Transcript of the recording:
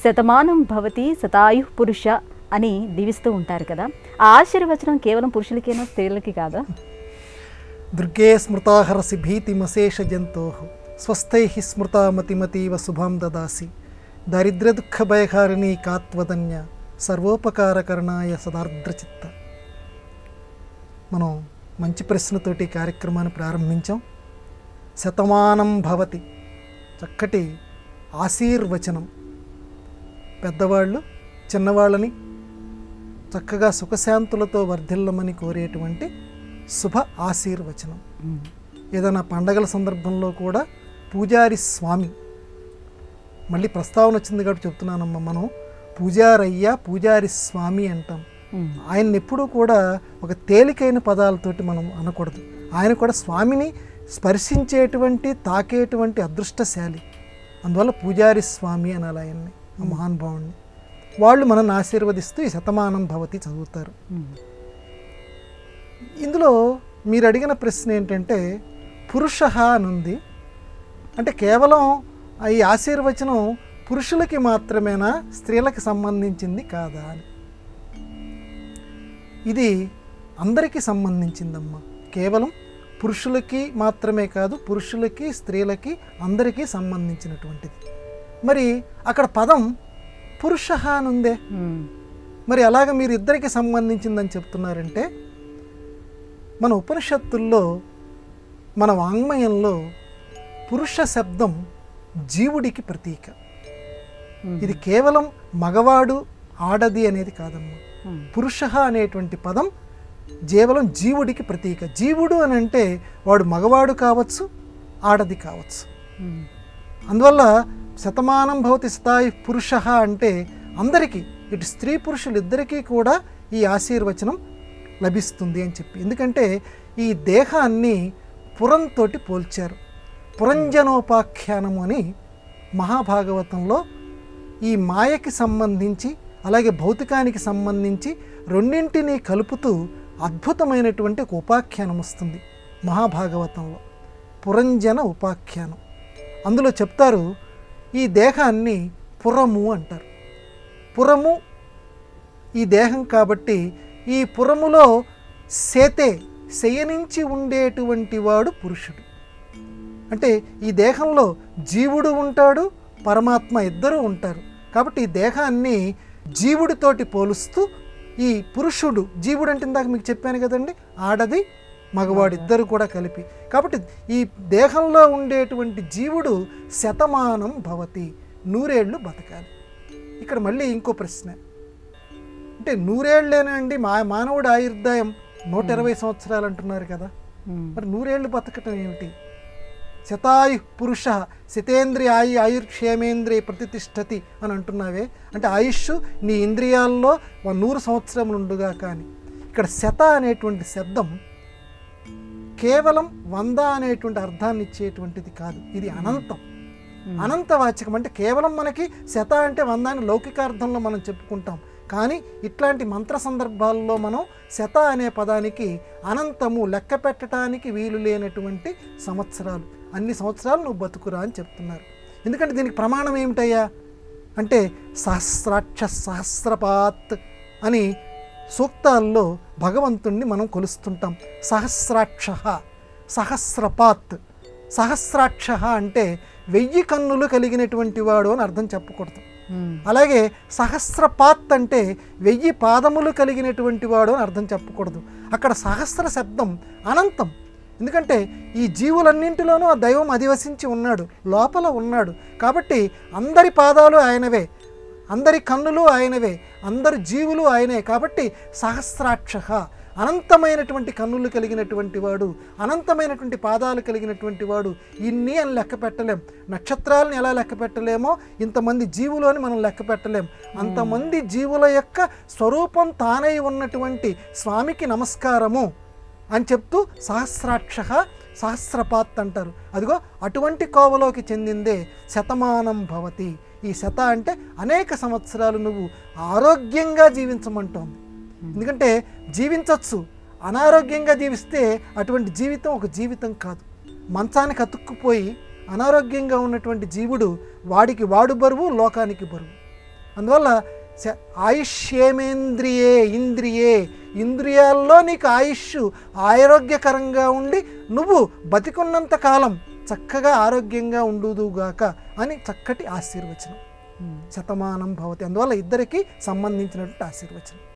శతమానం భవతి శతాయు పురుష అని దీవిస్తూ ఉంటారు కదా ఆ ఆశీర్వచనం కేవలం పురుషులకేనా స్త్రీలకి కాదా దుర్గే స్మృతాహరసి భీతిమశేష జంతో స్వస్థై స్మృతా మతిమతీవ శుభం దదాసి దారిద్ర్య దుఃఖ భయహారిణి కాత్వదన్య సర్వోపకారకరణాయ సదార్ద్రచిత్త మనం మంచి ప్రశ్నతోటి ఈ కార్యక్రమాన్ని ప్రారంభించాం శతమానం భవతి చక్కటి ఆశీర్వచనం పెద్దవాళ్ళు చిన్నవాళ్ళని చక్కగా సుఖశాంతులతో వర్ధిల్లమని కోరేటువంటి శుభ ఆశీర్వచనం ఏదైనా పండగల సందర్భంలో కూడా పూజారి స్వామి మళ్ళీ ప్రస్తావన వచ్చింది కాబట్టి చెప్తున్నానమ్మా మనం పూజారయ్య పూజారి స్వామి అంటాం ఆయన ఎప్పుడూ కూడా ఒక తేలికైన పదాలతోటి మనం అనకూడదు ఆయన కూడా స్వామిని స్పర్శించేటువంటి తాకేటువంటి అదృష్టశాలి అందువల్ల పూజారి స్వామి అనాలి ఆయన్ని ఆ మహానుభావుణ్ణి వాళ్ళు మనల్ని ఆశీర్వదిస్తూ ఈ శతమానం భవతి చదువుతారు ఇందులో మీరు అడిగిన ప్రశ్న ఏంటంటే పురుష అని ఉంది అంటే కేవలం ఈ ఆశీర్వచనం పురుషులకి మాత్రమేనా స్త్రీలకు సంబంధించింది కాదా అని ఇది అందరికీ సంబంధించిందమ్మా కేవలం పురుషులకి మాత్రమే కాదు పురుషులకి స్త్రీలకి అందరికీ సంబంధించినటువంటిది మరి అక్కడ పదం పురుష అని ఉందే మరి అలాగ మీరు ఇద్దరికి సంబంధించిందని చెప్తున్నారంటే మన ఉపనిషత్తుల్లో మన వాంగ్మయంలో పురుష శబ్దం జీవుడికి ప్రతీక ఇది కేవలం మగవాడు ఆడది అనేది కాదమ్మా పురుష అనేటువంటి పదం కేవలం జీవుడికి ప్రతీక జీవుడు అని అంటే వాడు మగవాడు కావచ్చు ఆడది కావచ్చు అందువల్ల శతమానం భవతి స్థాయి పురుష అంటే అందరికీ ఇటు స్త్రీ పురుషులు ఇద్దరికీ కూడా ఈ ఆశీర్వచనం లభిస్తుంది అని చెప్పి ఎందుకంటే ఈ దేహాన్ని పురంతో పోల్చారు పురంజనోపాఖ్యానము అని మహాభాగవతంలో ఈ మాయకి సంబంధించి అలాగే భౌతికానికి సంబంధించి రెండింటినీ కలుపుతూ అద్భుతమైనటువంటి ఒక ఉపాఖ్యానం వస్తుంది మహాభాగవతంలో పురంజన ఉపాఖ్యానం అందులో చెప్తారు ఈ దేహాన్ని పురము అంటారు పురము ఈ దేహం కాబట్టి ఈ పురములో సేతే శయనించి ఉండేటువంటి వాడు పురుషుడు అంటే ఈ దేహంలో జీవుడు ఉంటాడు పరమాత్మ ఇద్దరు ఉంటారు కాబట్టి ఈ దేహాన్ని జీవుడితోటి పోలుస్తూ ఈ పురుషుడు జీవుడు అంటే ఇందాక మీకు చెప్పాను కదండి ఆడది మగవాడు ఇద్దరు కూడా కలిపి కాబట్టి ఈ దేహంలో ఉండేటువంటి జీవుడు శతమానం భవతి నూరేళ్ళు బతకాలి ఇక్కడ మళ్ళీ ఇంకో ప్రశ్న అంటే నూరేళ్లేనండి మా మానవుడు ఆయుర్దాయం నూట ఇరవై సంవత్సరాలు అంటున్నారు కదా మరి నూరేళ్ళు బతకటం ఏమిటి శతాయు పురుష శతేంద్రియ ఆయు ఆయుర్క్షేమేంద్రియ ప్రతిష్టతి అని అంటున్నావే అంటే ఆయుష్ నీ ఇంద్రియాల్లో ఒక నూరు సంవత్సరములు ఉండుగా కానీ ఇక్కడ శత అనేటువంటి శబ్దం కేవలం వంద అనేటువంటి అర్థాన్ని ఇచ్చేటువంటిది కాదు ఇది అనంతం అనంతవాచకం అంటే కేవలం మనకి శత అంటే వంద అని లౌకికార్థంలో మనం చెప్పుకుంటాం కానీ ఇట్లాంటి మంత్ర సందర్భాల్లో మనం శత అనే పదానికి అనంతము లెక్క పెట్టడానికి వీలు లేనటువంటి సంవత్సరాలు అన్ని సంవత్సరాలు నువ్వు బతుకురా అని చెప్తున్నారు ఎందుకంటే దీనికి ప్రమాణం ఏమిటయ్యా అంటే సహస్రాక్ష సహస్రపాత్ అని సూక్తాల్లో భగవంతుణ్ణి మనం కొలుస్తుంటాం సహస్రాక్ష సహస్రపాత్ సహస్రాక్ష అంటే వెయ్యి కన్నులు కలిగినటువంటి వాడు అని అర్థం చెప్పకూడదు అలాగే సహస్రపాత్ అంటే వెయ్యి పాదములు కలిగినటువంటి వాడు అని అర్థం చెప్పకూడదు అక్కడ సహస్ర శబ్దం అనంతం ఎందుకంటే ఈ జీవులన్నింటిలోనూ ఆ దైవం అధివసించి ఉన్నాడు లోపల ఉన్నాడు కాబట్టి అందరి పాదాలు ఆయనవే అందరి కన్నులు ఆయనవే అందరి జీవులు ఆయనే కాబట్టి సహస్రాక్ష అనంతమైనటువంటి కన్నులు కలిగినటువంటి వాడు అనంతమైనటువంటి పాదాలు కలిగినటువంటి వాడు ఇన్ని అని లెక్క పెట్టలేం నక్షత్రాలను ఎలా లెక్క పెట్టలేమో ఇంతమంది జీవులు అని మనం లెక్క పెట్టలేం అంతమంది జీవుల యొక్క స్వరూపం తానై ఉన్నటువంటి స్వామికి నమస్కారము అని చెప్తూ సహస్రాక్ష సహస్రపాత్ అంటారు అదిగో అటువంటి కోవలోకి చెందిందే శతమానం భవతి ఈ శత అంటే అనేక సంవత్సరాలు నువ్వు ఆరోగ్యంగా జీవించమంటోంది ఎందుకంటే జీవించవచ్చు అనారోగ్యంగా జీవిస్తే అటువంటి జీవితం ఒక జీవితం కాదు మంచానికి అతుక్కుపోయి అనారోగ్యంగా ఉన్నటువంటి జీవుడు వాడికి వాడు బరువు లోకానికి బరువు అందువల్ల శ- ఆయుష్యేమేంద్రియే ఇంద్రియే ఇంద్రియాల్లో నీకు ఆయుష్ ఆరోగ్యకరంగా ఉండి నువ్వు బతికున్నంత కాలం చక్కగా ఆరోగ్యంగా ఉండుదుగాక అని చక్కటి ఆశీర్వచనం ఉమ్. శతమానం భవతి అందువల్ల ఇద్దరికి సంబంధించినటువంటి ఆశీర్వచనం